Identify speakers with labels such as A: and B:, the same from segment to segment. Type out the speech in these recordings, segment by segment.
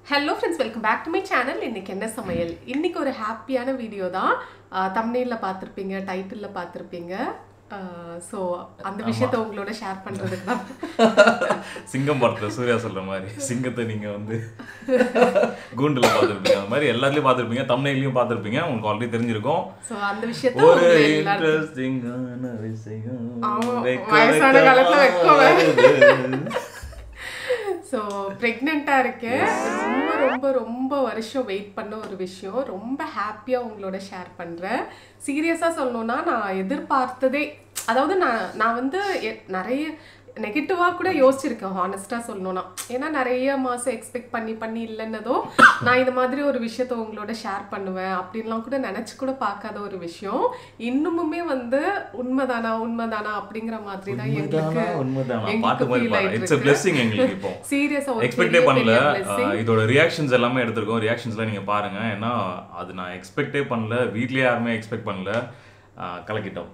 A: Hello friends welcome back to my channel இன்னைக்கு என்ன சமையல் இன்னைக்கு ஒரு ஹாப்பியான வீடியோ தான் தம்னேலில் பார்த்துருப்பீங்க டைட்டிலில் பார்த்துருப்பீங்க ஸோ அந்த விஷயத்த உங்களோட ஷேர் பண்ணுறதுக்கு தான்
B: சிங்கம் படத்துல சூர்யா சொல்ற மாதிரி சிங்கத்தை நீங்க வந்து கூண்டுல பார்த்துருப்பீங்க அந்த மாதிரி எல்லாத்துலயும் பார்த்துருப்பீங்க தமிழ்லையும் பார்த்துருப்பீங்க உங்களுக்கு ஆல்ரெடி தெரிஞ்சிருக்கும்
A: ஸோ அந்த விஷயத்த
B: ஒரு
A: உங்க எல்லாரும்
B: இன்ட்ரெஸ்டிங்கான விஷயம்
A: ஆமா,
B: வெக்க
A: வயசான காலத்துல வெக்கம்
B: வெக்கமாகுது.
A: ஸோ ப்ரெக்னெண்ட்டாக இருக்கேன் ரொம்ப ரொம்ப ரொம்ப வருஷம் வெயிட் பண்ண ஒரு விஷயம் ரொம்ப ஹாப்பியாக உங்களோட ஷேர் பண்ணுறேன் சீரியஸாக சொல்லணும்னா நான் எதிர்பார்த்ததே அதாவது நான் நான் வந்து எ- நிறைய நெகட்டிவாக கூட யோசிச்சிருக்கேன் ஹானஸ்ட்டாக சொல்லணும்னா ஏன்னா நிறைய மாதம் எக்ஸ்பெக்ட் பண்ணி பண்ணி இல்லைன்னதோ நான் இந்த மாதிரி ஒரு விஷயத்த உங்களோட ஷேர் பண்ணுவேன் அப்படின்லாம் கூட நினச்சி கூட பார்க்காத ஒரு விஷயம் இன்னுமுமே வந்து உண்மைதானா உண்மைதானா அப்படிங்கிற மாதிரி தான் எங்களுக்கு
B: உண்மைதானா உண்மைதானா
A: எங்களுக்கு
B: பாட்டு மாதிரி
A: feel ஆயிட்டு
B: இட்ஸ் a
A: இருக்கு.
B: blessing எங்களுக்கு இப்போ
A: சீரியஸா ஒரு
B: எக்ஸ்பெக்டே
A: பெரிய,
B: பண்ணல
A: பெரிய blessing.
B: அஹ் இதோட ரியாக்ஷன்ஸ் எல்லாமே எடுத்திருக்கோம் ரியாக்ஷன்ஸ்லாம் நீங்க பாருங்க ஏன்னா அது நான் எக்ஸ்பெக்டே பண்ணல வீட்லயே யாருமே எக்ஸ்பெக்ட் பண்ணல அஹ் கலக்கிட்டோம்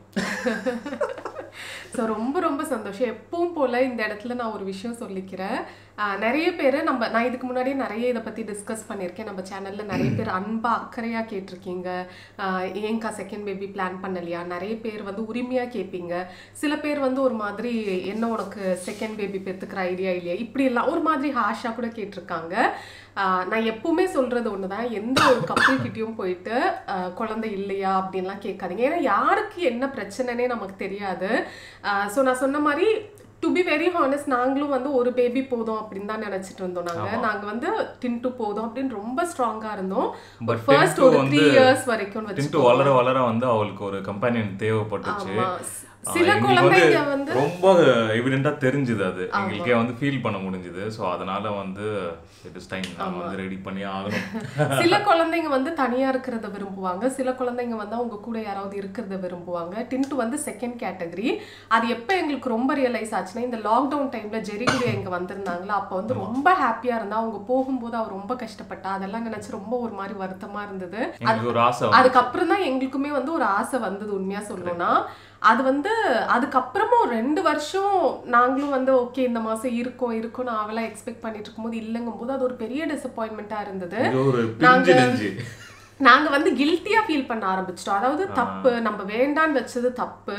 A: ஸோ ரொம்ப ரொம்ப சந்தோஷம் எப்பவும் போல இந்த இடத்துல நான் ஒரு விஷயம் சொல்லிக்கிறேன் ஆஹ் நிறைய பேர் நம்ம நான் இதுக்கு முன்னாடியே நிறைய இதை பற்றி டிஸ்கஸ் பண்ணியிருக்கேன் நம்ம சேனலில் நிறைய பேர் அன்பா அக்கறையாக கேட்டிருக்கீங்க ஆஹ் ஏன்க்கா செகண்ட் பேபி பிளான் பண்ணலையா நிறைய பேர் வந்து உரிமையாக கேட்பீங்க சில பேர் வந்து ஒரு மாதிரி என்ன உனக்கு செகண்ட் பேபி பெற்றுக்கிற ஐடியா இல்லையா இப்படி எல்லாம் ஒரு மாதிரி ஹாஷாக கூட கேட்டிருக்காங்க ஆஹ் நான் எப்பவுமே சொல்றது ஒண்ணுதான் எந்த ஒரு கப்பல் கிட்டயும் போயிட்டு ஆஹ் குழந்தை இல்லையா அப்படின்லாம் கேட்காதீங்க ஏன்னா யாருக்கு என்ன பிரச்சனைனே நமக்கு தெரியாது ஸோ நான் சொன்ன மாதிரி டு பி வெரி ஹானஸ்ட் நாங்களும் வந்து ஒரு பேபி போதும் அப்படின்னு தான் நினைச்சிட்டு இருந்தோம் நாங்க நாங்க வந்து டின்ட்டு போதும் அப்படின்னு ரொம்ப ஸ்ட்ராங்கா இருந்தோம்
B: But
A: ஃபர்ஸ்ட்
B: Tintu
A: ஒரு
B: வந்து-
A: த்ரீ இயர்ஸ் வரைக்கும் வச்சு
B: டின்ட்டு வளர வளர வந்து அவளுக்கு ஒரு கம்பெனியன் தேவைப்பட்டுச்சு
A: ஆமா.
B: ஆஹ்
A: சில
B: எங்களுக்கு
A: குழந்தைங்க வந்து
B: ரொம்ப எவிடென்ட்டா தெரிஞ்சுது அது எங்களுக்கே வந்து ஃபீல் பண்ண முடிஞ்சுது ஸோ அதனால வந்து இட் இஸ் டைம் நாம வந்து ரெடி பண்ணி ஆகணும்
A: சில குழந்தைங்க வந்து தனியா இருக்கிறத விரும்புவாங்க சில குழந்தைங்க வந்து அவங்க கூட யாராவது இருக்கிறத விரும்புவாங்க டின்ட்டு வந்து செகண்ட் கேட்டகரி அது எப்போ எங்களுக்கு ரொம்ப ரியலைஸ் ஆச்சுன்னா இந்த லாக்டவுன் டைம்ல ஜெரிகுடி இங்க வந்திருந்தாங்களா அப்போ வந்து ரொம்ப ஹாப்பியா இருந்தா அவங்க போகும்போது அவர் ரொம்ப கஷ்டப்பட்டா அதெல்லாம் நினைச்சு ரொம்ப ஒரு மாதிரி வருத்தமா இருந்தது
B: எங்களுக்கு ஒரு ஆசை வந்து
A: அதுக்கப்புறம் தான் எங்களுக்குமே வந்து ஒரு ஆசை வந்தது உண்மையா சொல்லணும்னா அது வந்து அதுக்கப்புறமும் ஒரு ரெண்டு வருஷம் நாங்களும் வந்து ஓகே இந்த மாசம் இருக்கோம் இருக்கோம் நான் அவெல்லாம் எக்ஸ்பெக்ட் பண்ணிட்டு இருக்கும்போது இல்லைங்கும் போது அது ஒரு பெரிய டிசப்பாயின்மெண்ட்டா இருந்தது
B: இது ஒரு பிஞ்சு நெஞ்சு
A: நாங்க வந்து கில்ட்டியா ஃபீல் பண்ண ஆரம்பிச்சிட்டோம் அதாவது தப்பு நம்ம வேண்டான்னு வச்சது தப்பு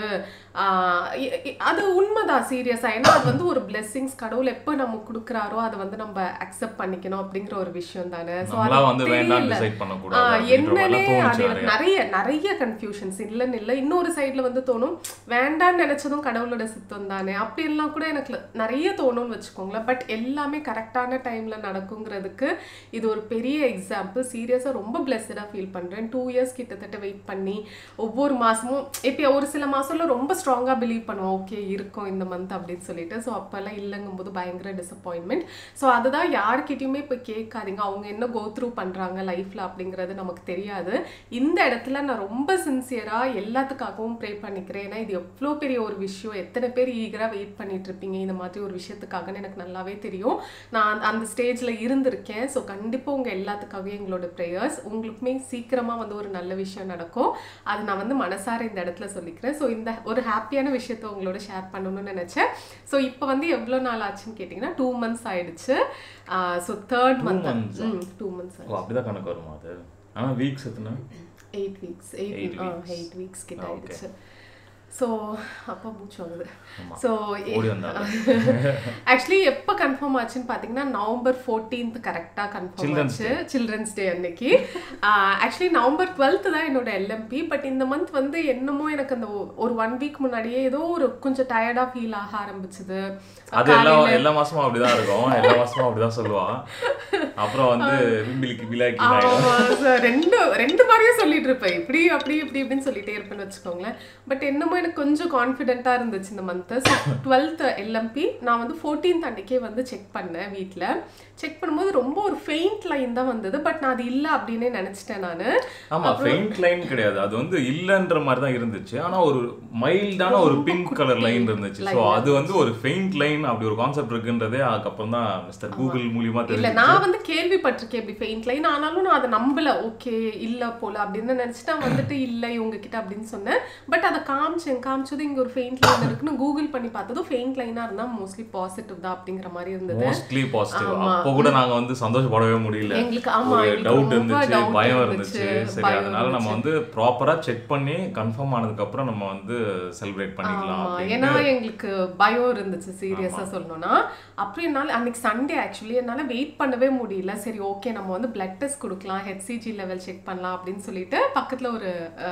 A: ஆஹ் இ- இ- அது உண்மைதான் சீரியஸா ஏன்னா அது வந்து ஒரு பிளெஸிங்ஸ் கடவுள் எப்போ நம்ம கொடுக்குறாரோ அதை வந்து நம்ம அக்செப்ட் பண்ணிக்கணும் அப்படிங்கிற ஒரு விஷயம் தானே ஸோ
B: நம்மளா வந்து வேண்டாம்
A: தெரியல.
B: டிசைட் பண்ணக்கூடாது
A: ஆஹ்
B: அப்படின்ற
A: என்னன்னே
B: மாதிரிலாம்
A: அது
B: தோணுச்சு
A: எனக்கு
B: நிறைய
A: நிறைய நிறைய கன்ஃபியூஷன்ஸ் இல்லைன்னு இல்லை இன்னொரு சைடில் வந்து தோணும் வேண்டான்னு நினைச்சதும் கடவுளோட சித்தம் தானே அப்படி எல்லாம் கூட எனக்கு நிறைய தோணும்னு வச்சுக்கோங்களேன் பட் எல்லாமே கரெக்டான டைம்ல நடக்குங்கிறதுக்கு இது ஒரு பெரிய எக்ஸாம்பிள் சீரியஸாக ரொம்ப பிளெஸ்டாக ஃபீல் பண்ணுறேன் டூ இயர்ஸ் கிட்டத்தட்ட வெயிட் பண்ணி ஒவ்வொரு மாசமும் இப்போ ஒரு சில மாசம்ல ரொம்ப ஸ்ட்ராங்காக பிலீவ் பண்ணுவோம் ஓகே இருக்கும் இந்த மந்த் அப்படின்னு சொல்லிட்டு ஸோ அப்போல்லாம் இல்லைங்கும்போது பயங்கர டிசப்பாயின்மெண்ட் ஸோ அதுதான் யார்கிட்டயுமே இப்போ கேட்காதீங்க அவங்க என்ன கோ த்ரூ பண்ணுறாங்க லைஃப்பில் அப்படிங்கிறது நமக்கு தெரியாது இந்த இடத்துல நான் ரொம்ப சின்சியராக எல்லாத்துக்காகவும் ப்ரே பண்ணிக்கிறேன் ஏன்னா இது எவ்வளோ பெரிய ஒரு விஷயம் எத்தனை பேர் ஈகராக வெயிட் பண்ணிட்டு இருப்பீங்க இந்த மாதிரி ஒரு விஷயத்துக்காகன்னு எனக்கு நல்லாவே தெரியும் நான் அந்த- அந்த ஸ்டேஜில் இருந்திருக்கேன் ஸோ கண்டிப்பாக உங்கள் எல்லாத்துக்காகவே எங்களோட ப்ரேயர்ஸ் உங்களுக்குமே சீக்கிரமாக வந்து ஒரு நல்ல விஷயம் நடக்கும் அது நான் வந்து மனசார இந்த இடத்துல சொல்லிக்கிறேன் ஸோ இந்த ஒரு ஹாப்பியான விஷயத்த உங்களோட ஷேர் பண்ணணும்னு நினச்சேன் ஸோ இப்போ வந்து எவ்வளோ நாள் ஆச்சுன்னு கேட்டிங்கன்னா டூ மந்த்ஸ் ஆயிடுச்சு ஸோ தேர்ட் மந்த்
B: months ஆ?
A: ம் டூ மந்த்ஸ்
B: ஓ அப்படிதான் கணக்கு வருமா அது ஆனா வீக்ஸ் எத்தனை
A: eight weeks eight
B: Eight weeks.
A: Eight weeks கிட்ட
B: Ah, okay.
A: ஆயிடுச்சு ஸோ அப்பா மூச்சு வாங்குது
B: ஆமா.
A: ஸோ
B: ஓடி வந்தாங்க
A: ஆக்சுவலி எப்போ கன்ஃபார்ம் ஆச்சுன்னு பார்த்தீங்கன்னா நவம்பர் ஃபோர்டீன்த் கரெக்டாக கன்ஃபார்ம்
B: Children's
A: ஆச்சு சில்ட்ரன்ஸ் டே அன்னைக்கு ஆக்சுவலி நவம்பர் டுவெல்த் தான் என்னோட எல்எம்பி பட் இந்த மந்த் வந்து என்னமோ எனக்கு அந்த ஒ- ஒரு ஒன் வீக் முன்னாடியே ஏதோ ஒரு கொஞ்சம் டயர்டாக ஃபீல் ஆக ஆரம்பிச்சுது
B: அது எல்லா எல்லா மாசமும் அப்படிதான் இருக்கும் எல்லா மாசமும் அப்படிதான் சொல்லுவா அப்புறம் வந்து விம்பிலிக்கு விலாக்கி
A: ஆமா sir. ரெண்டு ரெண்டு மாதிரியும் சொல்லிட்டு இருப்பேன் இப்படி அப்படி இப்படி இப்படின்னு சொல்லிட்டே இருப்பேன்னு வச்சுக்கோங்களேன் பட் என்னமோ எனக்கு கொஞ்சம் கான்ஃபிடென்ட்டாக இருந்துச்சு இந்த மந்த்து ஸோ டுவெல்த் எல்எம்பி நான் வந்து ஃபோர்டீன்த் அன்னைக்கே வந்து செக் பண்ணேன் வீட்டில் செக் பண்ணும்போது ரொம்ப ஒரு ஃபெயிண்ட் லைன் தான் வந்தது பட் நான் அது இல்லை அப்படின்னே நினச்சிட்டேன் நான்
B: ஆமா ஃபெயிண்ட் லைன் கிடையாது அது வந்து இல்லன்ற மாதிரி தான் இருந்துச்சு ஆனா ஒரு மைல்டான ஒரு பிங்க் கலர் லைன் இருந்துச்சு சோ அது வந்து ஒரு ஃபெயிண்ட் லைன் அப்படி ஒரு கான்செப்ட் இருக்குன்றதே அதுக்கப்புறம் தான் மிஸ்டர் கூகுள் மூலியமா
A: இல்ல
B: தெரிஞ்சு
A: நான் வந்து கேள்விப்பட்டிருக்கேன் இப்படி ஃபெயிண்ட் லைன் ஆனாலும் நான் அதை நம்பல ஓகே இல்ல போல அப்படின்னு நினைச்சிட்டு நான் வந்துட்டு இல்ல இவங்க கிட்ட அப்படின்னு சொன்னேன் பட் அதை காமிச்சேன் காமிச்சது இங்க ஒரு ஃபெயிண்ட் லைன் இருக்குன்னு கூகுள் பண்ணி பார்த்ததும் ஃபெயிண்ட் லைனா இருந்தா மோஸ்ட்லி பாசிட்டிவ் தான் அப்படிங்கிற மாதிரி இருந்தது
B: மோஸ்ட்லி பாசிட்டிவ் அப்போ கூட நாங்க வந்து சந்தோஷப்பட்டு சந்தோஷப்படவே முடியல
A: எங்களுக்கு ஆமா
B: ஒரு
A: எங்களுக்கு
B: டவுட்
A: ரொம்ப
B: இருந்துச்சு
A: doubt
B: பயம்
A: இருந்துச்சு,
B: இருந்துச்சு சரி
A: பயம்
B: அதனால நம்ம
A: இருந்துச்சு.
B: வந்து ப்ராப்பரா செக் பண்ணி கன்ஃபார்ம் ஆனதுக்கு அப்புறம் நம்ம வந்து செலிப்ரேட் பண்ணிக்கலாம்
A: ஆமா,
B: அப்படின்னு
A: ஏன்னா எங்களுக்கு பயம் இருந்துச்சு சீரியஸா சொல்லணும்னா அப்புறம் என்னால அன்னைக்கு சண்டே ஆக்சுவலி என்னால வெயிட் பண்ணவே முடியல சரி ஓகே நம்ம வந்து பிளட் டெஸ்ட் கொடுக்கலாம் ஹெச்சிஜி லெவல் செக் பண்ணலாம் அப்படின்னு சொல்லிட்டு பக்கத்துல ஒரு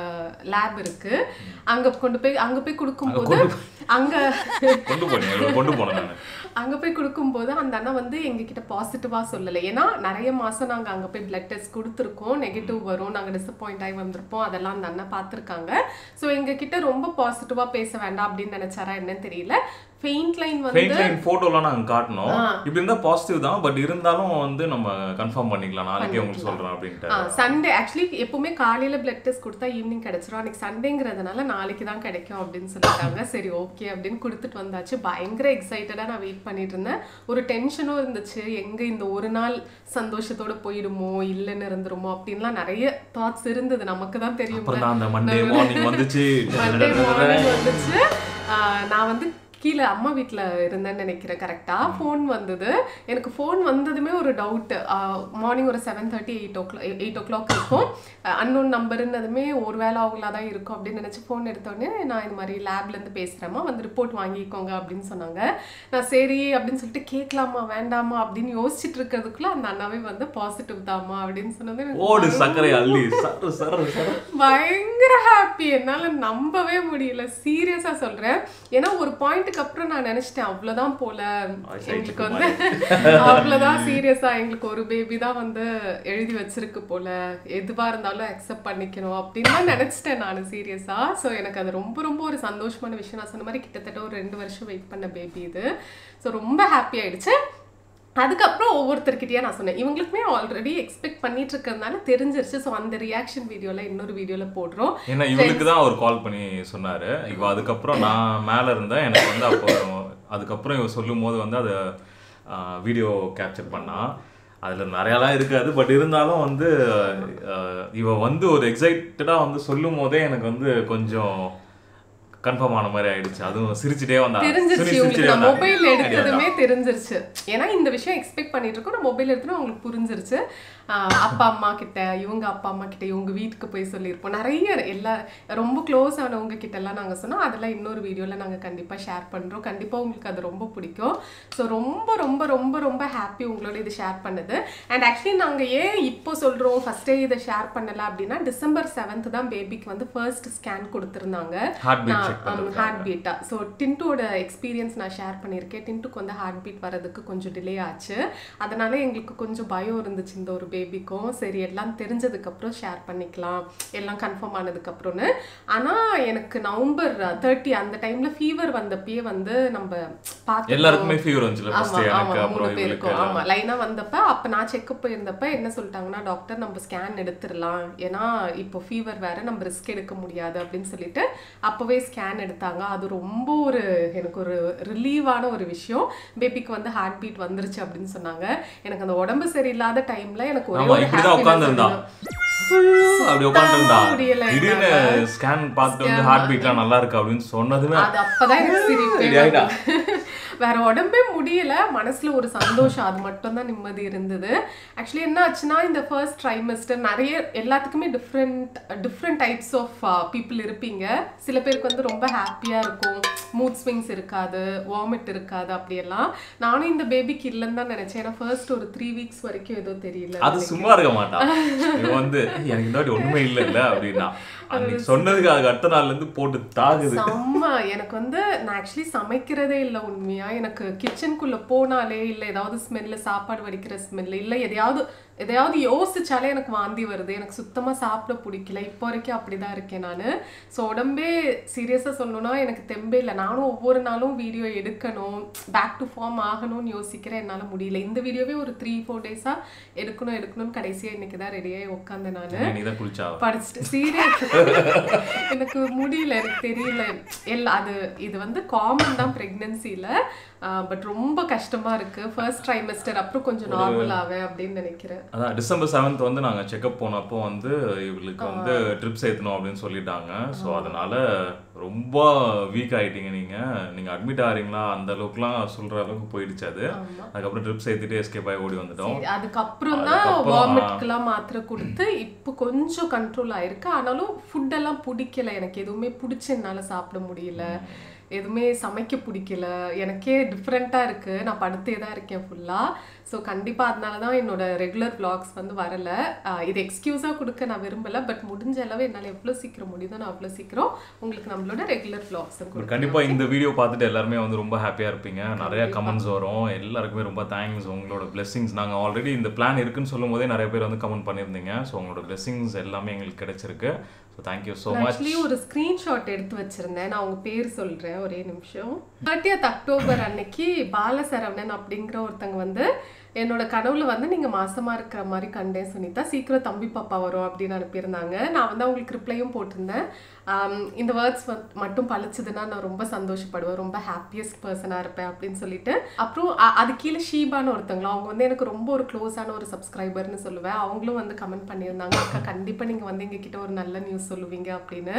A: லேப் இருக்கு அங்க கொண்டு போய் அங்க போய் கொடுக்கும்போது அங்க
B: கொண்டு போனேன் கொண்டு போனேன் நான்
A: அங்க போய் கொடுக்கும்போது அந்த அண்ணா வந்து எங்ககிட்ட பாசிட்டிவா சொல்லலை ஏன்னா நிறைய மாசம் நாங்க அங்க போய் பிளட் டெஸ்ட் கொடுத்துருக்கோம் நெகட்டிவ் வரும் நாங்க டிசப்பாயிண்ட் ஆகி வந்திருப்போம் அதெல்லாம் அந்த அண்ணா பார்த்துருக்காங்க ஸோ எங்க கிட்ட ரொம்ப பாசிட்டிவா பேச வேண்டாம் அப்படின்னு நினைச்சாரா என்னன்னு தெரியல ஃபெயிண்ட் லைன் வந்து
B: ஃபெயிண்ட் லைன் ஃபோட்டோலாம் நாங்கள் காட்டினோம் இப்படி இருந்தால் பாசிட்டிவ் தான் பட் இருந்தாலும் வந்து நம்ம கன்ஃபார்ம் பண்ணிக்கலாம் நாளைக்கே உங்களுக்கு சொல்கிறேன் அப்படின்ட்டு
A: சண்டே ஆக்சுவலி எப்பவுமே காலையில பிளட் டெஸ்ட் கொடுத்தா ஈவினிங் கிடைச்சிரும் அன்னைக்கு சண்டேங்கிறதுனால நாளைக்கு தான் கிடைக்கும் அப்படின்னு சொல்லிட்டாங்க சரி ஓகே அப்படின்னு கொடுத்துட்டு வந்தாச்சு பயங்கர எக்ஸைட்டடா நான் வெயிட் பண்ணிட்டு இருந்தேன் ஒரு டென்ஷனும் இருந்துச்சு எங்க இந்த ஒரு நாள் சந்தோஷத்தோட போயிடுமோ இல்லைன்னு இருந்துருமோ அப்படின்லாம் நிறைய தாட்ஸ் இருந்தது நமக்கு தான் தெரியும்
B: அப்புறம் தான் அந்த மண்டே மார்னிங் வந்துச்சு
A: மண்டே மார்னிங் வந்துச்சு ஆஹ் நான் வந்து கீழே அம்மா வீட்டில் இருந்தேன்னு நினைக்கிறேன் கரெக்டாக ஃபோன் வந்தது எனக்கு ஃபோன் வந்ததுமே ஒரு டவுட்டு மார்னிங் ஒரு seven thirty eight o'clock eight o'clock இருக்கும் அன்னோன் நம்பருன்னதுமே ஒரு வேளை அவங்களா தான் இருக்கும் அப்படின்னு நினச்சி ஃபோன் எடுத்தோடனே நான் இந்த மாதிரி லேப்லேருந்து பேசுகிறேம்மா வந்து ரிப்போர்ட் வாங்கிக்கோங்க அப்படின்னு சொன்னாங்க நான் சரி அப்படின்னு சொல்லிட்டு கேட்கலாமா வேண்டாமா அப்படின்னு யோசிச்சுட்டு இருக்கிறதுக்குள்ள அந்த அண்ணாவே வந்து பாசிட்டிவ் தாம்மா அப்படின்னு சொன்னது எனக்கு
B: ஓடு சர்க்கரை அள்ளி சரு சரு சரு
A: பயங்கர ஹாப்பி என்னால நம்பவே முடியல சீரியஸா சொல்றேன் ஏன்னா ஒரு பாயிண்ட்டுக்கு அப்புறம் நான் நினைச்சிட்டேன் அவ்வளவுதான் போல எங்களுக்கு வந்து அவ்வளவுதான் சீரியஸா எங்களுக்கு ஒரு பேபி தான் வந்து எழுதி வச்சிருக்கு போல எதுவா இருந்தாலும் அக்செப்ட் பண்ணிக்கணும் அப்படின்னு தான் நினைச்சிட்டேன் நான் சீரியஸா ஸோ எனக்கு அது ரொம்ப ரொம்ப ஒரு சந்தோஷமான விஷயம் நான் சொன்ன மாதிரி கிட்டத்தட்ட ஒரு ரெண்டு வருஷம் வெயிட் பண்ண பேபி இது ஸோ ரொம்ப ஹாப்பி ஆயிடுச்சு அதுக்கப்புறம் ஒவ்வொருத்தர்கிட்டயே நான் சொன்னேன் இவங்களுக்குமே ஆல்ரெடி எக்ஸ்பெக்ட் பண்ணிட்டு இருக்கிறதுனால தெரிஞ்சிருச்சு ஸோ அந்த ரியாக்ஷன் வீடியோல இன்னொரு வீடியோல போடுறோம்
B: ஏன்னா இவளுக்கு தான் அவர் கால் பண்ணி சொன்னாரு இப்போ அதுக்கப்புறம் நான் மேலே இருந்தேன் எனக்கு வந்து அப்போ அதுக்கப்புறம் இவ சொல்லும் போது வந்து அதை வீடியோ கேப்சர் பண்ணா அதில் நிறையாலாம் இருக்காது பட் இருந்தாலும் வந்து ஆஹ், இவ வந்து ஒரு எக்ஸைட்டடாக வந்து சொல்லும் போதே எனக்கு வந்து கொஞ்சம் கன்ஃபார்ம் ஆன மாதிரி ஆயிடுச்சு அதுவும் சிரிச்சுட்டே வந்தா
A: தெரிஞ்சிருச்சு
B: சிரி-
A: உங்களுக்கு
B: சிரிச்சுட்டே
A: நான்
B: வந்தா.
A: மொபைல் எடுத்ததுமே தெரிஞ்சிருச்சு ஏன்னா இந்த விஷயம் எக்ஸ்பெக்ட் பண்ணிட்டு இருக்கோம் நான் மொபைல் எடுத்தோம் உங்களுக்கு புரிஞ்சிருச்சு ஆஹ் அப்பா அம்மா கிட்ட இவங்க அப்பா அம்மா கிட்ட இவங்க வீட்டுக்கு போய் சொல்லியிருப்போம் நிறைய எல்லா ரொம்ப க்ளோஸ் ஆனவங்க கிட்ட எல்லாம் நாங்க சொன்னோம் அதெல்லாம் இன்னொரு வீடியோல நாங்க கண்டிப்பா ஷேர் பண்றோம் கண்டிப்பா உங்களுக்கு அது ரொம்ப பிடிக்கும் ஸோ ரொம்ப ரொம்ப ரொம்ப ரொம்ப ஹாப்பி உங்களோட இது ஷேர் பண்ணது அண்ட் ஆக்சுவலி நாங்க ஏன் இப்போ சொல்றோம் ஃபர்ஸ்டே இதை ஷேர் பண்ணல அப்படின்னா டிசம்பர் செவன்த் தான் பேபிக்கு வந்து ஃபர்ஸ்ட் ஸ்கேன் கொடுத்துருந்தாங்க
B: Heart beat check பண்றதுக்காக.
A: ஹார்ட் பீட்டா ஸோ டின்ட்டோட எக்ஸ்பீரியன்ஸ் நான் ஷேர் பண்ணியிருக்கேன் டின்ட்டுக்கு வந்து ஹார்ட் பீட் வரதுக்கு கொஞ்சம் டிலே ஆச்சு அதனால எங்களுக்கு கொஞ்சம் பயம் இருந்துச்சு இந்த ஒரு பேபிக்கும் சரி எல்லாம் தெரிஞ்சதுக்கப்புறம் ஷேர் பண்ணிக்கலாம் எல்லாம் கன்ஃபார்ம் ஆனதுக்கப்புறம்னு ஆனால் எனக்கு நவம்பர் தேர்ட்டி அந்த டைமில் ஃபீவர் வந்தப்பயே வந்து நம்ம பார்த்து
B: எல்லாருக்குமே ஃபீவர் வந்துச்சுல ஃபர்ஸ்ட்
A: ஆமா
B: எனக்கு
A: ஆமா
B: அப்புறம்
A: மூணு
B: இவளுக்கு
A: பேருக்கும் ஆமா லைனா வந்தப்ப அப்ப நான் செக்அப் போயிருந்தப்ப என்ன சொல்லிட்டாங்கன்னா டாக்டர் நம்ம ஸ்கேன் எடுத்துடலாம் ஏன்னா இப்போ ஃபீவர் வேற நம்ம ரிஸ்க் எடுக்க முடியாது அப்படின்னு சொல்லிட்டு அப்பவே ஸ்கேன் எடுத்தாங்க அது ரொம்ப ஒரு எனக்கு ஒரு ரிலீவான ஒரு விஷயம் பேபிக்கு வந்து ஹார்ட் பீட் வந்துருச்சு அப்படின்னு சொன்னாங்க எனக்கு அந்த உடம்பு சரியில்லாத டைம்ல எனக்கு ஒரே
B: ஆமா
A: ஒரு
B: இப்படிதான்
A: happiness
B: உட்கார்ந்திருந்தா
A: இருந்தது.
B: அப்படி உட்காந்துருந்தா
A: முடியல
B: திடீர்னு ஸ்கேன் பார்த்துட்டு வந்து ஹார்ட் பீட்லாம் நல்லா இருக்கு அப்படின்னு சொன்னதுமே
A: அது அப்பதான் எனக்கு சிரிப்பே
B: இப்படி ஆயிட்டா.
A: வந்தது. வேற உடம்பே முடியல மனசுல ஒரு சந்தோஷம் அது மட்டும் தான் நிம்மதி இருந்தது ஆக்சுவலி என்ன ஆச்சுன்னா இந்த ஃபர்ஸ்ட் ட்ரைமஸ்டர் நிறைய எல்லாத்துக்குமே different different types of people இருப்பீங்க சில பேருக்கு வந்து ரொம்ப ஹாப்பியா இருக்கும் மூட் ஸ்விங்ஸ் இருக்காது வாமிட் இருக்காது அப்படியெல்லாம் நானும் இந்த பேபிக்கு இல்லைன்னு தான் நினைச்சேன் ஏன்னா ஃபர்ஸ்ட் ஒரு த்ரீ வீக்ஸ் வரைக்கும் எதுவும் தெரியல
B: அது சும்மா இருக்க மாட்டான் இவன் வந்து "ஏய், எனக்கு இந்த வாட்டி ஒண்ணுமே இல்ல இல்ல அப்படின்னா அன்னைக்கு சொன்னதுக்கு அதுக்கு அடுத்த நாள்ல இருந்து போட்டு தாகுது
A: செம்ம எனக்கு வந்து நான் ஆக்சுவலி சமைக்கிறதே இல்லை உண்மையா எனக்கு கிச்சனுக்குள்ள போனாலே இல்லை ஏதாவது ஸ்மெல்லு சாப்பாடு வடிக்கிற ஸ்மெல்லு இல்லை எதையாவது எதையாவது யோசிச்சாலே எனக்கு வாந்தி வருது எனக்கு சுத்தமா சாப்பிட பிடிக்கல இப்போ வரைக்கும் அப்படிதான் இருக்கேன் நான் ஸோ உடம்பே சீரியஸாக சொல்லணும்னா எனக்கு தெம்பே இல்லை நானும் ஒவ்வொரு நாளும் வீடியோ எடுக்கணும் பேக் டு ஃபார்ம் ஆகணும்னு யோசிக்கிறேன் என்னால் முடியல இந்த வீடியோவே ஒரு த்ரீ ஃபோர் டேஸா எடுக்கணும் எடுக்கணும்னு கடைசியா இன்னைக்கு தான் ரெடியாகி உட்காந்தேன் நான்
B: நீ தான் குளிச்சா
A: படிச்சுட்டு சீரியஸ் எனக்கு முடியல எனக்கு தெரியல எல்லா அது இது வந்து காமன் தான் ப்ரெக்னென்சியில் பட் ரொம்ப கஷ்டமா இருக்கு ஃபர்ஸ்ட் ட்ரைமெஸ்டர் அப்புறம் கொஞ்சம் நார்மல் ஆவேன் அப்படின்னு நினைக்கிறேன்
B: அதான் டிசம்பர் செவன்த் வந்து நாங்கள் செக்அப் போனப்போ வந்து இவளுக்கு வந்து ட்ரிப்ஸ் ஏற்றணும் அப்படின்னு சொல்லிட்டாங்க ஸோ அதனால ரொம்ப வீக் ஆயிட்டீங்க நீங்கள் நீங்கள் அட்மிட் ஆகிறீங்களா அந்த அளவுக்குலாம் சொல்கிற அளவுக்கு போயிடுச்சு அது அதுக்கப்புறம் ட்ரிப்ஸ் ஏற்றிட்டு எஸ்கேப் ஆகி ஓடி வந்துட்டோம்
A: சரி, அதுக்கப்புறம் தான்
B: அதுக்கப்புறம்,
A: வாமிட்க்கெல்லாம் மாத்திரை கொடுத்து இப்போ கொஞ்சம் கண்ட்ரோல் ஆயிருக்கு ஆனாலும் ஃபுட் எல்லாம் பிடிக்கல எனக்கு எதுவுமே பிடிச்சி என்னால சாப்பிட முடியல எதுவுமே சமைக்க பிடிக்கல எனக்கே டிஃப்ரெண்ட்டாக இருக்கு நான் படுத்தே தான் இருக்கேன் ஃபுல்லாக ஸோ கண்டிப்பாக அதனால தான் என்னோட ரெகுலர் vlogs வந்து வரல ஆஹ் இது எக்ஸ்கியூஸாக கொடுக்க நான் விரும்பல பட் முடிஞ்ச அளவு என்னால் எவ்வளோ சீக்கிரம் முடியுதோ நான் அவ்வளோ சீக்கிரம் உங்களுக்கு நம்மளோட ரெகுலர் vlogs கொடுக்குறேன்
B: கண்டிப்பா இந்த வீடியோ பார்த்துட்டு எல்லாருமே வந்து ரொம்ப ஹாப்பியா இருப்பீங்க நிறைய கமெண்ட்ஸ் வரும் எல்லாருக்குமே ரொம்ப தேங்க்ஸ் உங்களோட blessings நாங்க ஆல்ரெடி இந்த பிளான் இருக்குன்னு சொல்லும் போதே நிறைய பேர் வந்து கமெண்ட் பண்ணியிருந்தீங்க ஸோ உங்களோட blessings எல்லாமே எங்களுக்கு கிடைச்சிருக்கு so thank you so much
A: actually ஒரு ஸ்க்ரீன்ஷாட் எடுத்து வச்சிருந்தேன் நான் உங்க பேர் சொல்றேன் ஒரே நிமிஷம் தேர்ட்டியத் அக்டோபர் அன்னைக்கு பாலசரவணன் அப்படிங்கிற ஒருத்தங்க வந்து என்னோட கனவுல வந்து நீங்க மாசமா இருக்கிற மாதிரி கண்டேன் சுனிதா சீக்கிரம் தம்பி பாப்பா வரும் அப்படின்னு அனுப்பியிருந்தாங்க நான் வந்து அவங்களுக்கு ரிப்ளையும் போட்டிருந்தேன் ஆம், இந்த வேர்ட்ஸ் மட்டும் பழிச்சதுன்னா நான் ரொம்ப சந்தோஷப்படுவேன் ரொம்ப ஹாப்பியஸ்ட் பர்சனாக இருப்பேன் அப்படின்னு சொல்லிட்டு அப்புறம் அ- அது கீழே ஷீபான்னு ஒருத்தவங்களும் அவங்க வந்து எனக்கு ரொம்ப ஒரு க்ளோஸான ஒரு சப்ஸ்கிரைபர்னு சொல்லுவேன் அவங்களும் வந்து கமெண்ட் பண்ணியிருந்தாங்க அக்கா கண்டிப்பாக நீங்கள் வந்து எங்ககிட்ட ஒரு நல்ல நியூஸ் சொல்லுவீங்க அப்படின்னு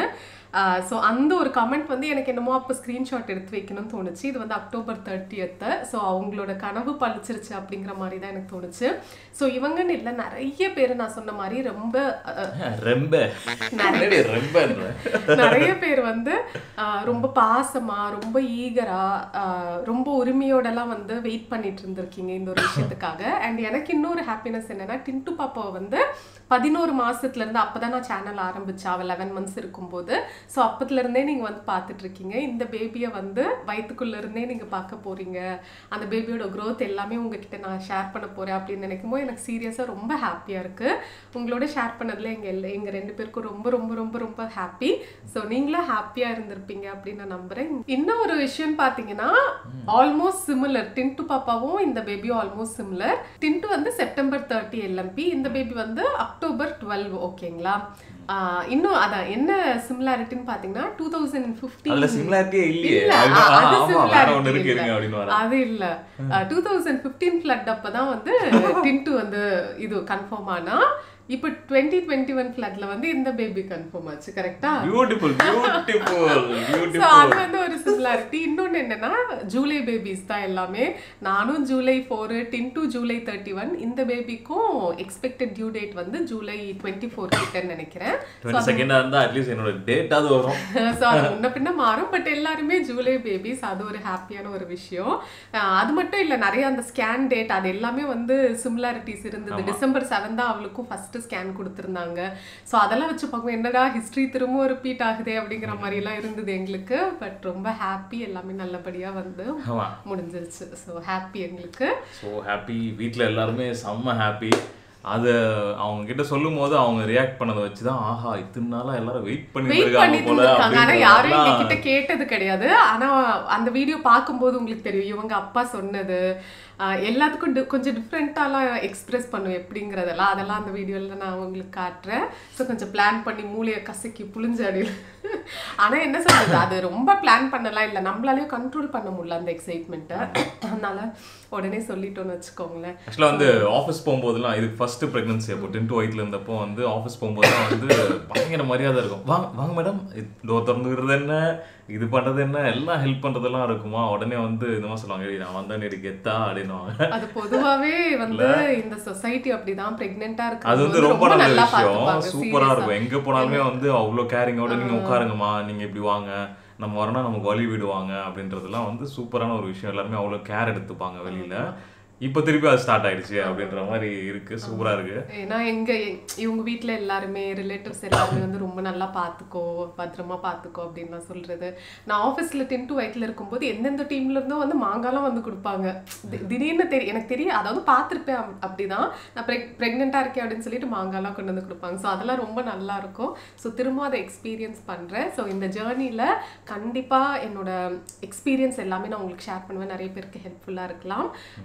A: ஸோ அந்த ஒரு கமெண்ட் வந்து எனக்கு என்னமோ அப்போ ஸ்க்ரீன்ஷாட் எடுத்து வைக்கணும்னு தோணுச்சு இது வந்து அக்டோபர் தேர்ட்டியத்து ஸோ அவங்களோட கனவு பழிச்சிருச்சு அப்படிங்கிற மாதிரி தான் எனக்கு தோணுச்சு ஸோ இவங்கன்னு இல்லை நிறைய பேர் நான் சொன்ன மாதிரி ரொம்ப அஹ்,
B: ரொம்ப என்னடி ரொம்பன்ற?
A: நிறைய பேர் வந்து ஆஹ், ரொம்ப பாசமா ரொம்ப ஈகரா ரொம்ப உரிமையோடலாம் வந்து வெயிட் பண்ணிட்டு இருந்திருக்கீங்க இந்த ஒரு விஷயத்துக்காக அண்ட் எனக்கு இன்னொரு ஹாப்பினஸ் என்னன்னா டின்ட்டு பாப்பாவை வந்து பதினோரு மாசத்துல இருந்து அப்பதான் நான் சேனல் ஆரம்பிச்சேன் அவள் லெவன் மந்த்ஸ் இருக்கும்போது ஸோ அப்பத்துல இருந்தே நீங்க வந்து பார்த்துட்டு இருக்கீங்க இந்த பேபியை வந்து வயிற்றுக்குள்ள இருந்தே நீங்க பார்க்க போறீங்க அந்த பேபியோட growth எல்லாமே உங்ககிட்ட நான் ஷேர் பண்ண போறேன் அப்படின்னு நினைக்கும் போது எனக்கு சீரியஸா ரொம்ப ஹாப்பியா இருக்கு உங்களோட ஷேர் பண்ணதுல எங்க எல்லா எங்க ரெண்டு பேருக்கும் ரொம்ப ரொம்ப ரொம்ப ரொம்ப ஹாப்பி ஸோ நீங்களும் ஹாப்பியா இருந்திருப்பீங்க அப்படின்னு நான் நம்புறேன் இன்னும் ஒரு விஷயம் பாத்தீங்கன்னா ஆல்மோஸ்ட் சிமிலர் டின்ட்டு பாப்பாவும் இந்த பேபியும் ஆல்மோஸ்ட் சிமிலர் டின்ட்டு வந்து செப்டம்பர் தேர்ட்டி எல்எம்பி இந்த பேபி வந்து அக்டோபர் டுவெல் ஓகேங்களா ஆஹ் இன்னும் அதான் என்ன சிமிலாரிட்டின்னு பாத்தீங்கன்னா டூ தௌசண்ட்
B: அதுல சிமிலாரிட்டியே இல்லையே
A: இல்ல,
B: அப்படின்னா,
A: அ- அது
B: ஆமா வேற
A: similarity
B: ஒண்ணு இருக்கு
A: இல்ல.
B: இருங்க அப்படின்னு வர
A: அது இல்ல டூ தௌசண்ட் ஃபிஃப்டீன் ஃபிளட் அப்பதான் வந்து டின்ட்டு வந்து இது கன்ஃபார்ம் ஆனா இப்போ டுவெண்ட்டி டுவெண்ட்டி ஒன் ஃபிளட்ல வந்து இந்த பேபி கன்ஃபார்ம் ஆச்சு கரெக்டா
B: பியூட்டிஃபுல் பியூட்டிஃபுல்
A: ஸோ
B: பியூட்டிஃபுல்
A: அது வந்து ஒரு சிமிலாரிட்டி இன்னொன்று என்னன்னா ஜூலை பேபிஸ் தான் எல்லாமே நானும் ஜூலை ஃபோரு டின்ட்டு ஜூலை தேர்ட்டி ஒன் இந்த பேபிக்கும் எக்ஸ்பெக்டட் டியூ டேட் வந்து ஜூலை டுவெண்ட்டி ஃபோர் கிட்டன்னு நினைக்கிறேன்
B: டுவெண்ட்டி செகண்டா இருந்தா அட்லீஸ்ட் என்னோட டேட்டாவது வரும்
A: ஸோ அது முன்ன பின்ன மாறும் பட் எல்லாருமே ஜூலை பேபிஸ் அது ஒரு ஹாப்பியான ஒரு விஷயம் அஹ் அது மட்டும் இல்லை நிறைய அந்த ஸ்கேன் டேட் அது எல்லாமே வந்து சிமிலாரிட்டிஸ் இருந்தது டிசம்பர் செவன் தான் அவளுக்கும் ஃபர்ஸ்ட் ஸ்கேன் கொடுத்துருந்தாங்க ஸோ அதெல்லாம் வச்சு பார்க்கும் என்னடா ஹிஸ்ட்ரி திரும்ப ரிப்பீட் ஆகுதே அப்படிங்கிற மாதிரி எல்லாம் இருந்தது எங்களுக்கு பட் ரொம்ப ஹாப்பி எல்லாமே நல்லபடியா வந்து
B: ஆமா
A: முடிஞ்சிருச்சு ஸோ ஹாப்பி எங்களுக்கு
B: ஸோ ஹாப்பி வீட்டில் எல்லாருமே செம்ம ஹாப்பி அது அவங்க கிட்ட சொல்லும் போது அவங்க ரியாக்ட் பண்ணதை வச்சு தான் ஆஹா இத்தனை நாளா எல்லாரும் வெயிட் பண்ணிட்டு
A: வெயிட்
B: இருக்காங்க
A: பண்ணிட்டு
B: போல
A: இருக்காங்க ஆனா யாரும் எங்க கிட்ட
B: அப்படின்றதெல்லாம்
A: கேட்டது கிடையாது ஆனா அந்த வீடியோ பார்க்கும்போது உங்களுக்கு தெரியும் இவங்க அப்பா சொன்னது ஆஹ் எல்லாத்துக்கும் di- கொஞ்சம் டிஃப்ரெண்ட்டாலாம் எக்ஸ்பிரஸ் பண்ணுவேன் எப்படிங்கிறதெல்லாம் அதெல்லாம் அந்த வீடியோவில் நான் உங்களுக்கு காட்டுறேன் ஸோ கொஞ்சம் பிளான் பண்ணி மூளையை கசக்கி புளிஞ்சு அடியில் ஆனா என்ன சொல்றது அது ரொம்ப பிளான் பண்ணலாம் இல்லை நம்மளாலேயும் கண்ட்ரோல் பண்ண முடியல அந்த எக்ஸைட்மெண்ட்டை அதனால உடனே சொல்லிட்டோம்னு வச்சுக்கோங்களேன்
B: ஆக்சுவலாக வந்து ஆஃபீஸ் போகும்போதெல்லாம் இது ஃபர்ஸ்ட் ப்ரெக்னன்சி அப்போ டென் டு ஒயிட்ல இருந்தப்போ வந்து ஆஃபீஸ் போகும்போதுலாம் வந்து பயங்கர மரியாதை இருக்கும் வாங்க வாங்க மேடம் டோர் திறந்து விடுறது என்ன இது பண்றது என்ன எல்லாம் ஹெல்ப் பண்றதெல்லாம் இருக்குமா உடனே வந்து இந்த மாதிரி சொல்லுவாங்க "ஏய், நான் வந்தேன் எனக்கு கெத்தா அப்படின்னுவாங்க
A: அது பொதுவாவே வந்து இந்த சொசைட்டி அப்படிதான் பிரெக்னெண்டா
B: அது வந்து
A: இருக்கு
B: ரொம்ப நல்ல
A: நல்லா
B: விஷயம்
A: பார்த்துப்பாங்க
B: சூப்பரா இருக்கும் எங்க போனாலுமே வந்து அவ்வளோ கேரிங்கோட நீங்க உட்காருங்கம்மா நீங்க இப்படி வாங்க நம்ம வரணும் நமக்கு வழி விடுவாங்க அப்படின்றதெல்லாம் வந்து சூப்பரான ஒரு விஷயம் எல்லாருமே அவ்வளோ கேர் எடுத்துப்பாங்க வெளியில இப்போ திருப்பி அது ஸ்டார்ட் ஆயிடுச்சு அப்படின்ற மாதிரி இருக்கு சூப்பரா இருக்கு
A: ஏன்னா எங்க இவங்க வீட்ல எல்லாருமே ரிலேட்டிவ்ஸ் எல்லாருமே வந்து ரொம்ப நல்லா பார்த்துக்கோ பத்திரமா பார்த்துக்கோ அப்படின்லாம் சொல்றது நான் ஆஃபீஸ்ல டென் டு ஒயிட்ல இருக்கும்போது எந்தெந்த டீம்ல இருந்தோ வந்து மாங்காலாம் வந்து கொடுப்பாங்க தி- திடீர்னு தெரியும் எனக்கு தெரியும் அதாவது பார்த்துருப்பேன் அப்- அப்படிதான் நான் ப்ரெக்னெண்ட்டாக இருக்கேன் அப்படின்னு சொல்லிட்டு மாங்காலாம் கொண்டு வந்து கொடுப்பாங்க ஸோ அதெல்லாம் ரொம்ப நல்லா இருக்கும் ஸோ திரும்ப அதை எக்ஸ்பீரியன்ஸ் பண்றேன் ஸோ இந்த ஜேர்னியில் கண்டிப்பா என்னோட எக்ஸ்பீரியன்ஸ் எல்லாமே நான் உங்களுக்கு ஷேர் பண்ணுவேன் நிறைய பேருக்கு ஹெல்ப்ஃபுல்லாக இருக்கலாம்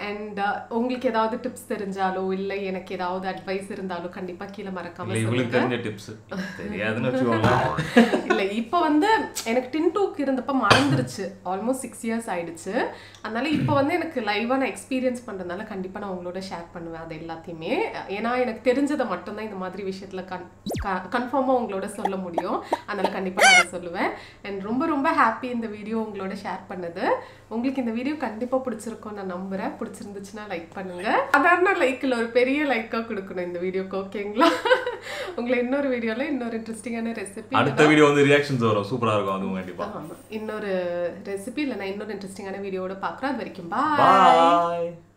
A: அண்ட் உங்களுக்கு ஏதாவது டிப்ஸ் தெரிஞ்சாலோ இல்லை எனக்கு ஏதாவது அட்வைஸ் இருந்தாலோ கண்டிப்பா கீழே மறக்காம
B: இல்ல இவளுக்கு தெரிஞ்ச டிப்ஸ் தெரியாதுன்னு வச்சுக்கோங்க
A: இல்ல இப்போ வந்து எனக்கு டின் டூக்கு இருந்தப்ப மறந்துருச்சு ஆல்மோஸ்ட் சிக்ஸ் இயர்ஸ் ஆயிடுச்சு அதனால இப்போ வந்து எனக்கு லைவா நான் எக்ஸ்பீரியன்ஸ் பண்றதுனால கண்டிப்பா நான் உங்களோட ஷேர் பண்ணுவேன் அது எல்லாத்தையுமே ஏன்னா எனக்கு தெரிஞ்சதை மட்டும்தான் இந்த மாதிரி விஷயத்துல கன் கன்ஃபார்மா உங்களோட சொல்ல முடியும் அதனால கண்டிப்பா நான் அதை சொல்லுவேன் அண்ட் ரொம்ப ரொம்ப ஹாப்பி இந்த வீடியோ உங்களோட ஷேர் பண்ணது உங்களுக்கு இந்த வீடியோ கண்டிப்பா பிடிச்சிருக்கும் நான் நம்புறேன் பிடிச்சிருந்துச்சுன்னா லைக் பண்ணுங்க சாதாரண லைக்ல ஒரு பெரிய லைக்கா கொடுக்கணும் இந்த வீடியோக்கு ஓகேங்களா உங்களை இன்னொரு வீடியோல இன்னொரு இன்ட்ரெஸ்டிங்கான ரெசிபி
B: அடுத்த வீடியோ வந்து ரியாக்ஷன்ஸ் வரும் சூப்பரா இருக்கும் அதுவும் கண்டிப்பா
A: ஆமா இன்னொரு ரெசிபி இல்லை நான் இன்னொரு இன்ட்ரெஸ்டிங்கான வீடியோவோட பார்க்குறேன் அது வரைக்கும் பாய்
B: பாய்